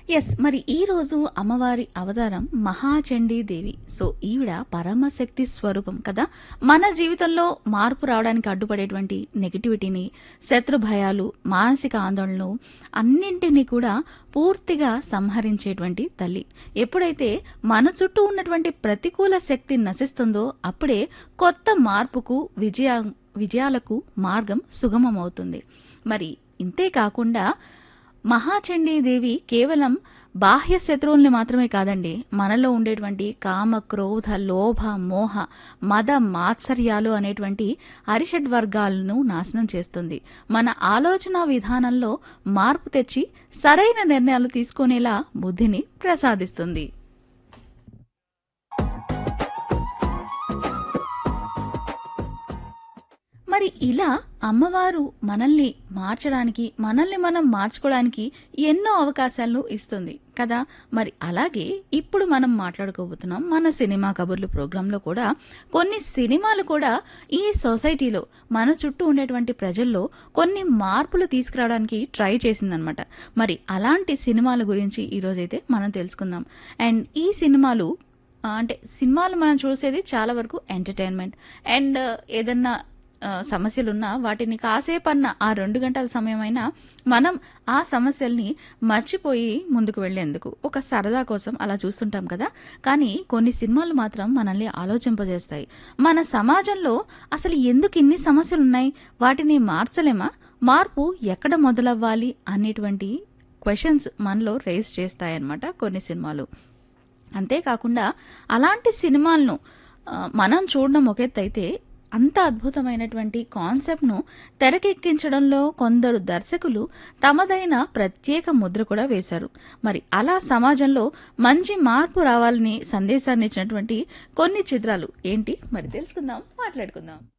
yes మరి ఈ రోజు అమ్మవారి అవతారం మహాచండీ దేవి సో ఈవిడ పరమశక్తి స్వరూపం కదా మన జీవితంలో మార్పు రావడానికి అడ్డుపడేటువంటి నెగిటివిటీని శత్రు భయాలు మానసిక ఆందోళనలు అన్నింటినీ కూడా పూర్తిగా సంహరించేటువంటి తల్లి ఎప్పుడైతే మన చుట్టూ ఉన్నటువంటి ప్రతికూల శక్తి నశిస్తుందో అప్పుడే కొత్త మార్పుకు విజయ విజయాలకు మార్గం సుగమమవుతుంది మరి ఇంతే కాకుండా మహాచండీదేవి కేవలం బాహ్య శత్రువుల్ని మాత్రమే కాదండి మనలో ఉండేటువంటి కామ క్రోధ లోభ మోహ మద మాత్సర్యాలు అనేటువంటి అరిషడ్ వర్గాలను నాశనం చేస్తుంది మన ఆలోచన విధానంలో మార్పు తెచ్చి సరైన నిర్ణయాలు తీసుకునేలా బుద్ధిని ప్రసాదిస్తుంది మరి ఇలా అమ్మవారు మనల్ని మార్చడానికి మనల్ని మనం మార్చుకోవడానికి ఎన్నో అవకాశాలను ఇస్తుంది కదా మరి అలాగే ఇప్పుడు మనం మాట్లాడుకోబోతున్నాం మన సినిమా కబుర్లు ప్రోగ్రాంలో కూడా కొన్ని సినిమాలు కూడా ఈ సొసైటీలో మన చుట్టూ ఉండేటువంటి ప్రజల్లో కొన్ని మార్పులు తీసుకురావడానికి ట్రై చేసిందనమాట మరి అలాంటి సినిమాల గురించి ఈరోజైతే మనం తెలుసుకుందాం అండ్ ఈ సినిమాలు ఆ, అంటే సినిమాలు మనం చూసేది చాలా వరకు ఎంటర్టైన్మెంట్ అండ్ ఏదన్నా ఆ, సమస్యలున్నా వాటిని కాసేపన్న ఆ రెండు గంటల సమయమైనా మనం ఆ సమస్యల్ని మర్చిపోయి ముందుకు వెళ్లేందుకు ఒక సరదా కోసం అలా చూస్తుంటాం కదా కానీ కొన్ని సినిమాలు మాత్రం మనల్ని ఆలోచింపజేస్తాయి మన సమాజంలో అసలు ఎందుకు ఇన్ని సమస్యలు ఉన్నాయి వాటిని మార్చలేమా మార్పు ఎక్కడ మొదలవ్వాలి అనేటువంటి క్వశ్చన్స్ మనలో రేస్ చేస్తాయన్నమాట కొన్ని సినిమాలు అంతేకాకుండా అలాంటి సినిమాలను ఆ, మనం చూడడం ఒక ఎత్తు అయితే అంత అద్భుతమైనటువంటి కాన్సెప్ట్ను తెరకెక్కించడంలో కొందరు దర్శకులు తమదైన ప్రత్యేక ముద్ర కూడా వేశారు మరి అలా సమాజంలో మంచి మార్పు రావాలని సందేశాన్ని ఇచ్చినటువంటి కొన్ని చిత్రాలు ఏంటి మరి తెలుసుకుందాం మాట్లాడుకుందాం